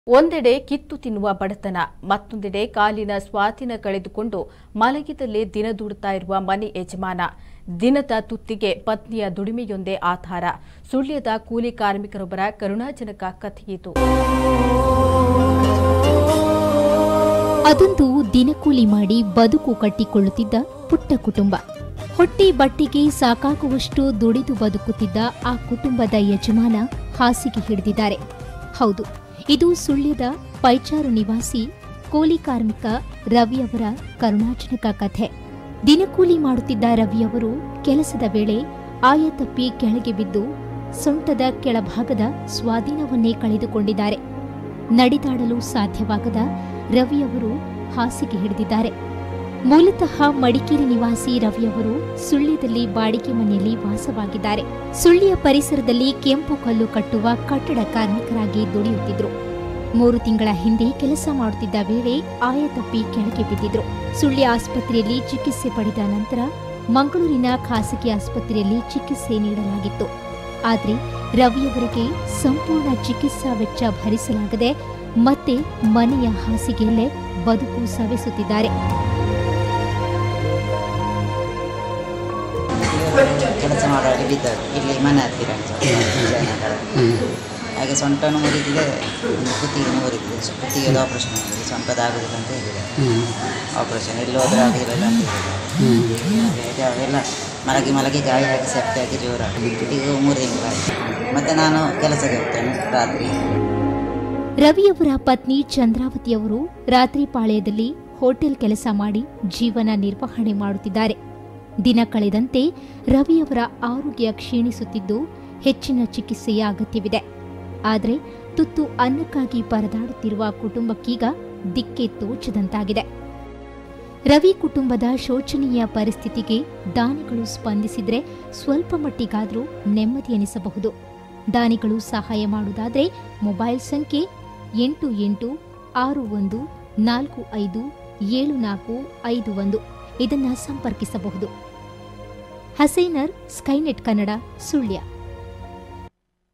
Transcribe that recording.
ಒಂದೆಡೆ ಕಿತ್ತು ತಿನ್ನುವ ಬಡತನ ಮತ್ತೊಂದೆಡೆ ಕಾಲಿನ ಸ್ವಾಧೀನ ಕಳೆದುಕೊಂಡು ಮಲಗಿದಲ್ಲೇ ದಿನ ದೂಡುತ್ತಾ ಇರುವ ಮನೆ ಯಜಮಾನ ದಿನದ ತುತ್ತಿಗೆ ಪತ್ನಿಯ ದುಡಿಮೆಯೊಂದೇ ಆಧಾರ ಸುಳ್ಯದ ಕೂಲಿ ಕಾರ್ಮಿಕರೊಬ್ಬರ ಕರುಣಾಜನಕ ಕಥೆಯಿತು ಅದೊಂದು ದಿನಕೂಲಿ ಮಾಡಿ ಬದುಕು ಕಟ್ಟಿಕೊಳ್ಳುತ್ತಿದ್ದ ಪುಟ್ಟ ಕುಟುಂಬ ಹೊಟ್ಟೆ ಬಟ್ಟೆಗೆ ಸಾಕಾಗುವಷ್ಟು ದುಡಿದು ಬದುಕುತ್ತಿದ್ದ ಆ ಕುಟುಂಬದ ಯಜಮಾನ ಹಾಸಿಗೆ ಹಿಡಿದಿದ್ದಾರೆ ಹೌದು ಇದು ಸುಳ್ಯದ ಪೈಚಾರು ನಿವಾಸಿ ಕೂಲಿ ಕಾರ್ಮಿಕ ರವಿಯವರ ಕರುಣಾಜನಕ ಕಥೆ ದಿನಕೂಲಿ ಮಾಡುತ್ತಿದ್ದ ರವಿಯವರು ಕೆಲಸದ ವೇಳೆ ಆಯ ತಪ್ಪಿ ಕೆಳಗೆ ಬಿದ್ದು ಸೊಂಟದ ಕೆಳಭಾಗದ ಸ್ವಾಧೀನವನ್ನೇ ಕಳೆದುಕೊಂಡಿದ್ದಾರೆ ನಡೆದಾಡಲು ಸಾಧ್ಯವಾಗದ ರವಿಯವರು ಹಾಸಿಗೆ ಹಿಡಿದಿದ್ದಾರೆ ಮೂಲತಃ ಮಡಿಕೇರಿ ನಿವಾಸಿ ರವಿಯವರು ಸುಳ್ಯದಲ್ಲಿ ಬಾಡಿಗೆ ಮನೆಯಲ್ಲಿ ವಾಸವಾಗಿದ್ದಾರೆ ಸುಳ್ಯ ಪರಿಸರದಲ್ಲಿ ಕೆಂಪು ಕಲ್ಲು ಕಟ್ಟುವ ಕಟ್ಟಡ ಕಾರ್ಮಿಕರಾಗಿ ದುಡಿಯುತ್ತಿದ್ರು ಮೂರು ತಿಂಗಳ ಹಿಂದೆ ಕೆಲಸ ಮಾಡುತ್ತಿದ್ದ ವೇಳೆ ಆಯ ತಪ್ಪಿ ಕೆಳಗೆ ಬಿದ್ದಿದ್ರು ಸುಳ್ಯ ಆಸ್ಪತ್ರೆಯಲ್ಲಿ ಚಿಕಿತ್ಸೆ ಪಡೆದ ನಂತರ ಮಂಗಳೂರಿನ ಖಾಸಗಿ ಆಸ್ಪತ್ರೆಯಲ್ಲಿ ಚಿಕಿತ್ಸೆ ನೀಡಲಾಗಿತ್ತು ಆದರೆ ರವಿಯವರಿಗೆ ಸಂಪೂರ್ಣ ಚಿಕಿತ್ಸಾ ವೆಚ್ಚ ಭರಿಸಲಾಗದೆ ಮತ್ತೆ ಮನೆಯ ಹಾಸಿಗೆಯಲ್ಲೇ ಬದುಕು ಸವೆಸುತ್ತಿದ್ದಾರೆ ಕೆಲಸ ಮಾಡುವಾಗ ಬಿದ್ದದ್ದು ಇಲ್ಲಿ ಮನೆ ಹತ್ತಿರ ಜಯನಗರ ಹಾಗೆ ಸೊಂಟನು ಮುರಿದಿದೆ ಒಂದು ಕುತ್ತಿಗೆ ಮುರಿದಿದೆ ಸೊ ಕುತ್ತಿಗೆದು ಆಪ್ರೇಷನ್ ಆಗಿದೆ ಸೊಂಟದ ಆಗುದಿಲ್ಲ ಅಂತ ಹೇಳಿದೆ ಆಪ್ರೇಷನ್ ಎಲ್ಲಿ ಹೋದ್ರೆ ಆಗುದಿಲ್ಲ ಅಂತ ಹೇಳಿದೆ ಹಾಗೆ ಅವೆಲ್ಲ ಮಲಗಿ ಮಲಗಿ ಗಾಯ ಆಗಿ ಸೆಪ್ಟಿ ಆಗಿ ಜೋರಾಗಿ ಈಗ ಮೂರು ತಿಂಗಳಾಯ್ತು ಮತ್ತೆ ನಾನು ಕೆಲಸಕ್ಕೆ ಹೋಗ್ತೇನೆ ರಾತ್ರಿ ರವಿಯವರ ಪತ್ನಿ ಚಂದ್ರಾವತಿಯವರು ರಾತ್ರಿ ಪಾಳ್ಯದಲ್ಲಿ ಹೋಟೆಲ್ ಕೆಲಸ ಮಾಡಿ ಜೀವನ ನಿರ್ವಹಣೆ ಮಾಡುತ್ತಿದ್ದಾರೆ ದಿನ ಕಳೆದಂತೆ ರವಿಯವರ ಆರೋಗ್ಯ ಕ್ಷೀಣಿಸುತ್ತಿದ್ದು ಹೆಚ್ಚಿನ ಚಿಕಿತ್ಸೆಯ ಅಗತ್ಯವಿದೆ ಆದರೆ ತುತ್ತು ಅನ್ನಕ್ಕಾಗಿ ಪರದಾಡುತ್ತಿರುವ ಕುಟುಂಬಕ್ಕೀಗ ದಿಕ್ಕೆ ತೋಚದಂತಾಗಿದೆ ರವಿ ಕುಟುಂಬದ ಶೋಚನೀಯ ಪರಿಸ್ಥಿತಿಗೆ ದಾನಿಗಳು ಸ್ಪಂದಿಸಿದ್ರೆ ಸ್ವಲ್ಪ ಮಟ್ಟಿಗಾದರೂ ನೆಮ್ಮದಿ ಎನಿಸಬಹುದು ದಾನಿಗಳು ಸಹಾಯ ಮಾಡುವುದಾದರೆ ಮೊಬೈಲ್ ಸಂಖ್ಯೆ ಎಂಟು ಎಂಟು ಆರು ಒಂದು ನಾಲ್ಕು ಐದು ಏಳು ನಾಲ್ಕು ಐದು ಒಂದು ಇದನ್ನು ಸಂಪರ್ಕಿಸಬಹುದು ಹಸೈನರ್ ಸ್ಕೈನೆಟ್ ಕನ್ನಡ ಸುಳ್ಯ